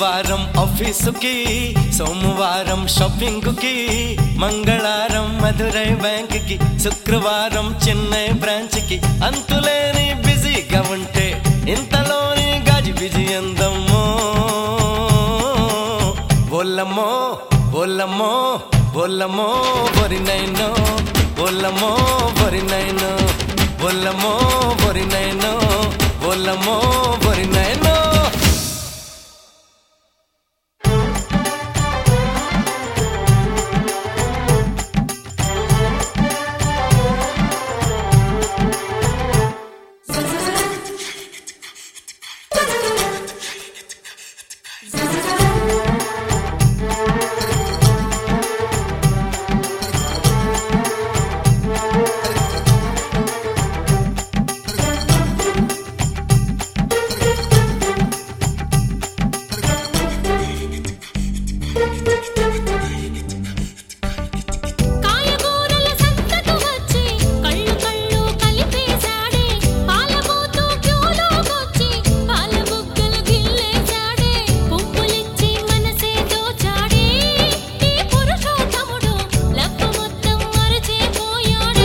ఆదివారం ఆఫీసుకి సోమవారం షాపింగ్ కి మంగళవారం మధురై బ్యాంక్ కి శుక్రవారం చెన్నై బ్రాంచ్ కి అంతులేని బిజీగా ఉంటే ఇంతలోని గాజు బిజీ అందమ్మో బోల్లమ్మో బోల్లమ్మో బోల్లమ్మో బొరినైనో బోల్లమ్మో బొరినైనో బోల్లమ్మో బొరినైనో బోల్లమ్మో బొరినైనో కాయగూరల సంతకు వచ్చి కళ్ళు కళ్ళు కలిపేశాడే పాలబోతూ క్యూలోకొచ్చి పాల బుగ్గలు గిల్లేశాడే పువ్వులిచ్చి మనసే దోచాడే ఈ పురుషోత్తముడు లవ్వు మొత్తం మరచిపోయాడే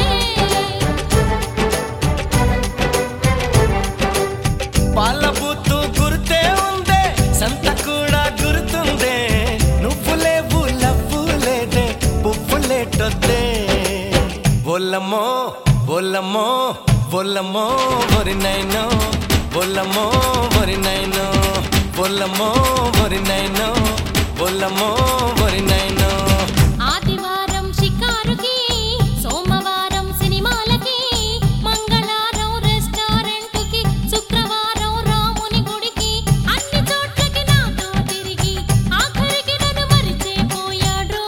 పాల బూతు గుర్తే ఉందే సంత కూడా గుర్తుందే నువ్వు లేవు లవ్వు లేదే పువ్వు లేటొద్దే బొల్లమ్మో బొల్లమ్మో బొల్లమ్మో బొరినైనో బొల్లమ్మో బొరినైనో బొల్లమ్మో బొరినైనో బొల్లమ్మో బొరినైనో ఆదివారం షికారుకి సోమవారం సినిమాలకి మంగళవారం రెస్టారెంట్కి శుక్రవారం రాముని గుడికి అన్ని చోట్లకి నాతో తిరిగి ఆఖరికి నన్ను మరిచిపోయాడు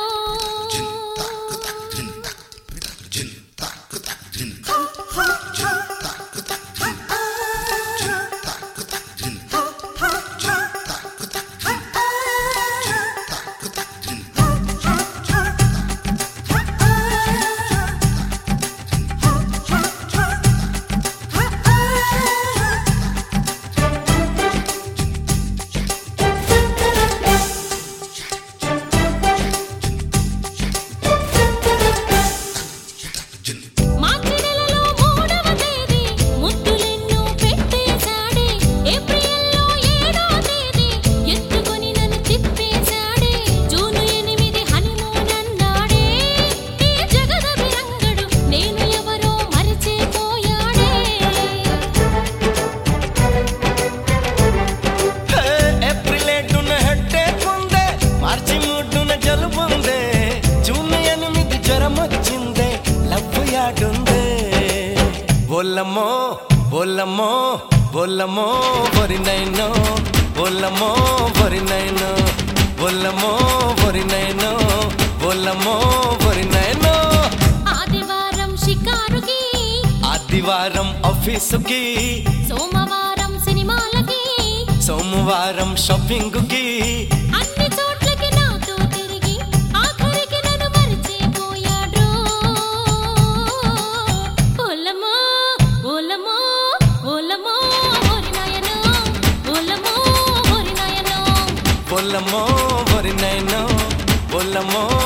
మార్చి నెలలో మూడవ తేదీ ముద్దులెన్నో పెట్టేశాడే ఏప్రిల్లో ఏడో తేదీ ఎత్తుకొని నన్ను తిప్పేశాడే జూన్ ఎనిమిది హనీమూన్ అన్నాడే ఈ జగదభిరంగడు నేను ఎవరో మరిచిపోయాడే హే, ఏప్రిల్ ఏడున హెడ్డేక్ ఉందే మార్చి మూడున జలుబుందే జూన్ ఎనిమిది జ్వరం వచ్చిందే లవ్వు యాడుందే బొల్లమ్మో బొల్లమ్మో బొల్లమ్మో బొరినైనో బొల్లమ్మో బొరినైనో బొల్లమ్మో బొరినైనో బొల్లమ్మో బొరినైనో ఆదివారం షికారుకి ఆదివారం ఆఫీసుకి సోమవారం సినిమాలకి సోమవారం షాపింగ్ కి అన్ని చోట్లకి నాతో తిరిగి ఆఖరికి నన్ను మరిచిపోయాడు ఓలమో ఓలమో ఓలమో ఓరి నాయనో ఓలమో ఓరి నాయనో బొల్లమ్మో బొరినైనో బొల్లమ్మో